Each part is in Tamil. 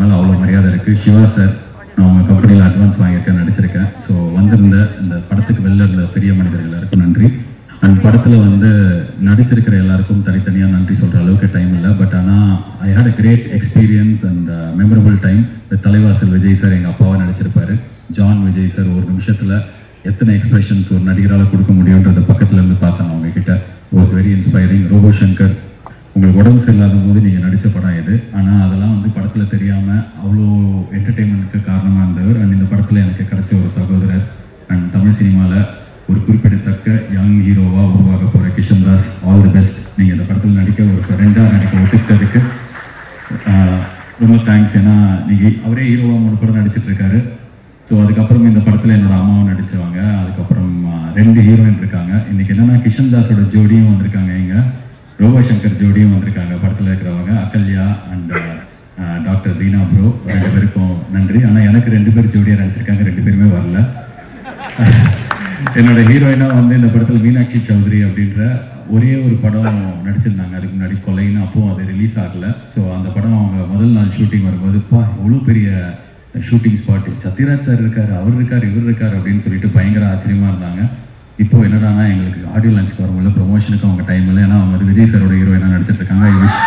மேலே அவ்வளோ மரியாதை இருக்குது சிவா சார் நான் உங்கள் கம்பெனியில் அட்வான்ஸ் வாங்கியிருக்கேன் நடிச்சிருக்கேன் ஸோ வந்திருந்த இந்த படத்துக்கு வெளில இருந்த பெரிய மனிதர்கள் எல்லாருக்கும் நன்றி அண்ட் படத்தில் வந்து நடிச்சிருக்கிற எல்லாருக்கும் தனித்தனியாக நன்றி சொல்கிற அளவுக்கு டைம் இல்லை பட் ஆனால் I had a great experience and memorable time Thalaivasal Vijay sir எங்கள் அப்பாவை நடிச்சிருப்பாரு ஜான் விஜய் சார் ஒரு நிமிஷத்தில் எத்தனை எக்ஸ்பிரஷன்ஸ் ஒரு நடிகரால் கொடுக்க முடியுன்றத பக்கத்துல இருந்து பார்த்தேன் அவங்க கிட்ட was very inspiring Robo Shankar உங்களுக்கு உடம்பு சரியில்லாத போது நீங்கள் நடித்த படம் இது ஆனால் அதெல்லாம் வந்து படத்தில் தெரியாமல் அவ்வளோ என்டர்டெயின்மெண்ட்டுக்கு காரணமாக இருந்தவர் அண்ட் இந்த படத்தில் எனக்கு கிடைச்ச ஒரு சகோதரர் அண்ட் தமிழ் சினிமாவில் ஒரு குறிப்பிடத்தக்க யங் ஹீரோவாக உருவாக போகிற Kishan Das all the best நீங்கள் இந்த படத்தில் நடிக்க ஒரு ஃப்ரெண்டாக நடிக்க ஒத்துக்கிட்டதுக்கு ஆஹ், ரொம்ப தேங்க்ஸ் ஏன்னா நீங்கள் அவரே ஹீரோவாக மூணு படம் நடிச்சிட்டு இருக்காரு ஸோ அதுக்கப்புறம் இந்த படத்தில் என்னோட அம்மாவும் நடிச்சவங்க அதுக்கப்புறம் ஆஹ், ரெண்டு ஹீரோயின் இருக்காங்க இன்னைக்கு என்னன்னா கிஷன் தாஸோட ஜோடியும் வந்திருக்காங்க இங்க ரோபா சங்கர் ஜோடியும் வந்திருக்காங்க படத்தில் இருக்கிறவங்க Ahalya and doctor Reena bro ரெண்டு பேருக்கும் நன்றி ஆனால் எனக்கு ரெண்டு பேர் ஜோடியாக நடிச்சிருக்காங்க ரெண்டு பேருமே வரல என்னோட ஹீரோயினா வந்து இந்த படத்தில் மீனாட்சி சௌத்ரி அப்படின்ற ஒரே ஒரு படம் நடிச்சிருந்தாங்க அதுக்கு முன்னாடி கொலைன்னு அப்பவும் அது ரிலீஸ் ஆகல ஸோ அந்த படம் அவங்க முதல் நாள் ஷூட்டிங் வரும்போது பா எவ்வளோ பெரிய ஷூட்டிங் ஸ்பாட் சத்யராஜ் சார் இருக்காரு அவர் இருக்காரு இவர் இருக்காரு அப்படின்னு சொல்லிட்டு பயங்கர ஆச்சரியமா இருந்தாங்க இப்போ என்னடானா எங்களுக்கு ஆடியோ லான்ச்சுக்கு வரும்போது ப்ரொமோஷனுக்கு அவங்க டைம் இல்லை ஏன்னா அவங்க வந்து விஜய் சாரோட ஹீரோயினா நடிச்சிட்டு இருக்காங்க I wish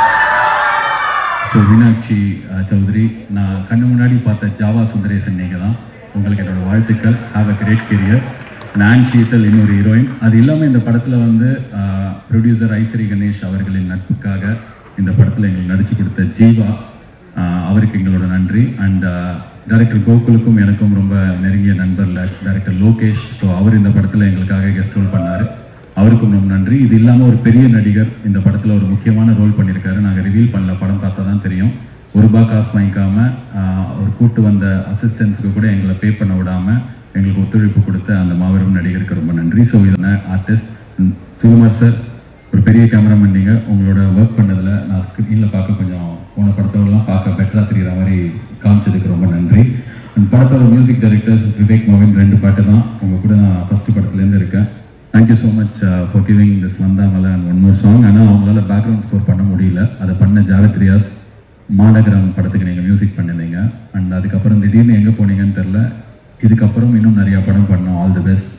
so Meenakshi ah, Chaudhary நான் கண்ணு முன்னாடி பார்த்த ஜாவா சுந்தரேசன் நீங்கள் தான் உங்களுக்கு என்னோட வாழ்த்துக்கள் ஹாவ் அ கிரேட் கெரியர் நான் ஷீத்தல் இன்னொரு ஹீரோயின் அது இல்லாமல் இந்த படத்தில் வந்து ப்ரொடியூசர் ஐஸ்வரி கணேஷ் அவர்களின் நட்புக்காக இந்த படத்தில் எங்களுக்கு நடிச்சு கொடுத்த ஜீவா அஹ், அவருக்கு எங்களோட நன்றி அண்ட் டைரக்டர் கோகுலுக்கும் எனக்கும் ரொம்ப நெருங்கிய நண்பர்ல டைரக்டர் லோகேஷ் ஸோ அவர் இந்த படத்தில் எங்களுக்காக கெஸ்ட் ரோல் பண்ணார் அவருக்கும் ரொம்ப நன்றி இது இல்லாமல் ஒரு பெரிய நடிகர் இந்த படத்தில் ஒரு முக்கியமான ரோல் பண்ணியிருக்காரு நாங்கள் ரிவீல் பண்ணல படம் பார்த்தா தான் தெரியும் ஒரு ரூபா காசு வாங்கிக்காம ஆஹ், அவர் கூட்டு வந்த அசிஸ்டன்ஸுக்கு கூட எங்களை பே பண்ண விடாம எங்களுக்கு ஒத்துழைப்பு கொடுத்த அந்த மாபெரும் நடிகருக்கு ரொம்ப நன்றி ஸோ இதில் ஆர்டிஸ்ட் சுகுமார் சார் ஒரு பெரிய கேமராமேன் நீங்கள் உங்களோட ஒர்க் பண்ணதில் நான் ஸ்க்ரீனில் பார்க்க கொஞ்சம் போன படத்தோடலாம் பார்க்க பெட்டராக தெரிகிற மாதிரி காமிச்சதுக்கு ரொம்ப நன்றி அந்த படத்தோட மியூசிக் டைரக்டர் விவேக் மோகன் ரெண்டு பாட்டு தான் உங்கள் கூட நான் ஃபஸ்ட்டு படத்துலேருந்து இருக்கேன் thank you so much for giving this வந்தாமல அண்ட் ஒன் மோர் சாங் ஆனால் அவங்களால பேக்ரவுண்ட் ஸ்கோர் பண்ண முடியல அதை பண்ண ஜாவத் ரியாஸ் மாநகரம் படத்துக்கு நீங்கள் மியூசிக் பண்ணிருந்தீங்க அண்ட் அதுக்கப்புறம் திடீர்னு எங்கே போனீங்கன்னு தெரில இதுக்கப்புறம் இன்னும் நிறையா படம் பண்ணோம் all the best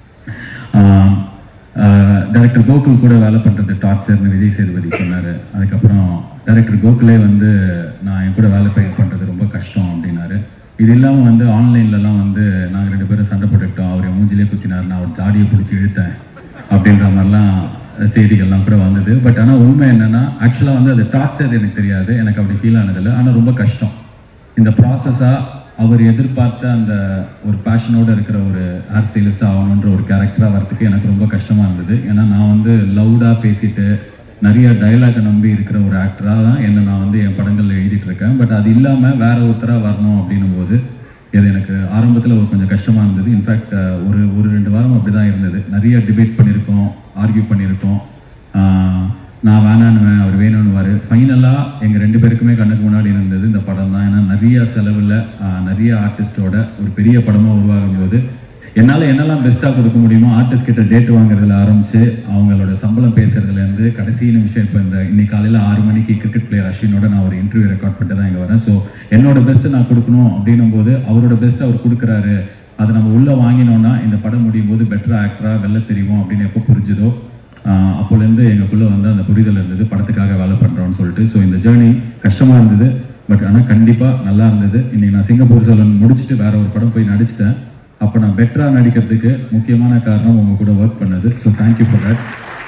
director Gokul கூட வேலை பண்ணுறது டார்ச்சர்னு விஜய் சேதுபதி சொன்னார் அதுக்கப்புறம் டைரக்டர் கோகுலே வந்து நான் என் கூட வேலை பயிர் பண்ணுறது ரொம்ப கஷ்டம் அப்படின்னாரு இது இல்லாமல் வந்து ஆன்லைன்லலாம் வந்து நாங்கள் ரெண்டு பேரும் சண்டை போட்டுக்கிட்டோம் அவர் என் மூஞ்சிலே குத்தினார் நான் அவர் தாடியை பிடிச்சி இழுத்தேன் அப்படின்ற மாதிரிலாம் செய்திகள்லாம் கூட வந்தது பட் ஆனால் உண்மை என்னன்னா ஆக்சுவலாக வந்து அது டார்ச்சர் எனக்கு தெரியாது எனக்கு அப்படி ஃபீல் ஆனதில்லை ஆனால் ரொம்ப கஷ்டம் இந்த ப்ராசஸாக அவர் எதிர்பார்த்த அந்த ஒரு பேஷனோட இருக்கிற ஒரு ஹேர் ஸ்டைலிஸ்டாக ஆகணுன்ற ஒரு கேரக்டராக வரத்துக்கு எனக்கு ரொம்ப கஷ்டமாக இருந்தது ஏன்னா நான் வந்து லவுடாக பேசிட்டு நிறைய டயலாகை நம்பி இருக்கிற ஒரு ஆக்டராக தான் என்ன நான் வந்து என் படங்களில் எழுதிட்டு இருக்கேன் பட் அது இல்லாமல் வேற ஒருத்தராக வரணும் அப்படின்னும் போது இது எனக்கு ஆரம்பத்தில் ஒரு கொஞ்சம் கஷ்டமாக இருந்தது இன்ஃபேக்ட் ஒரு ஒரு ரெண்டு வாரம் அப்படி தான் இருந்தது நிறைய டிபேட் பண்ணியிருக்கோம் ஆர்கியூ பண்ணியிருக்கோம் ஆஹ் நான் வேணான்னுவேன் அவர் வேணும்னுவார் ஃபைனலாக எங்கள் ரெண்டு பேருக்குமே கண்ணுக்கு முன்னாடி இருந்தது இந்த படம் தான் ஏன்னா நிறைய செலவில் நிறைய ஆர்டிஸ்டோட ஒரு பெரிய படமாக உருவாகும் போது என்னால் என்னெல்லாம் பெஸ்ட்டாக கொடுக்க முடியுமோ ஆர்டிஸ்ட் கிட்ட டேட் வாங்குறதுல ஆரம்பிச்சு அவங்களோட சம்பளம் பேசுறதுலேருந்து கடைசி நிமிஷம் இப்போ இந்த இன்னைக்கு காலையில் ஆறு மணிக்கு கிரிக்கெட் பிளேயர் அஸ்வினோட நான் ஒரு இன்டர்வியூ ரெக்கார்ட் பண்ணிட்டு தான் இங்கே வரேன் ஸோ என்னோட பெஸ்ட்டை நான் கொடுக்கணும் அப்படின்னும் போது அவரோட பெஸ்ட்டை அவர் கொடுக்குறாரு அதை நம்ம உள்ளே வாங்கினோம்னா இந்த படம் முடியும் போது பெட்டராக ஆக்டராக வெளில தெரியும் அப்படின்னு எப்போ புரிஞ்சுதோ ஆஹ் அப்போலேருந்து எங்களுக்குள்ளே வந்து அந்த புரிதல் இருந்தது படத்துக்காக வேலை பண்ணுறோம்னு சொல்லிட்டு ஸோ இந்த ஜேர்னி கஷ்டமாக இருந்தது பட் ஆனால் கண்டிப்பாக நல்லா இருந்தது இன்னைக்கு நான் சிங்கப்பூர் சோழன் முடிச்சுட்டு வேற ஒரு படம் போய் நடிச்சிட்டேன் அப்போ நான் பெட்டராக நடிக்கிறதுக்கு முக்கியமான காரணம் உங்க கூட ஒர்க் பண்ணது ஸோ தேங்க்யூ ஃபார் தட்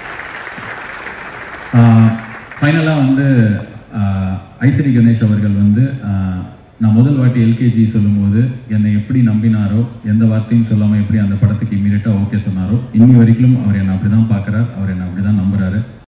ஃபைனலாக வந்து ஆஹ் ஐஸ்வரி கணேஷ் அவர்கள் வந்து ஆஹ் நான் முதல் வாட்டி எல்கேஜி சொல்லும்போது என்னை எப்படி நம்பினாரோ எந்த வார்த்தையும் சொல்லாமல் எப்படி அந்த படத்துக்கு இமீடியட்டாக ஓகே சொன்னாரோ இன்னி வரைக்கும் அவர் என்னை அப்படி தான் பார்க்குறார் அவர் என்னை அப்படி தான் நம்புறாரு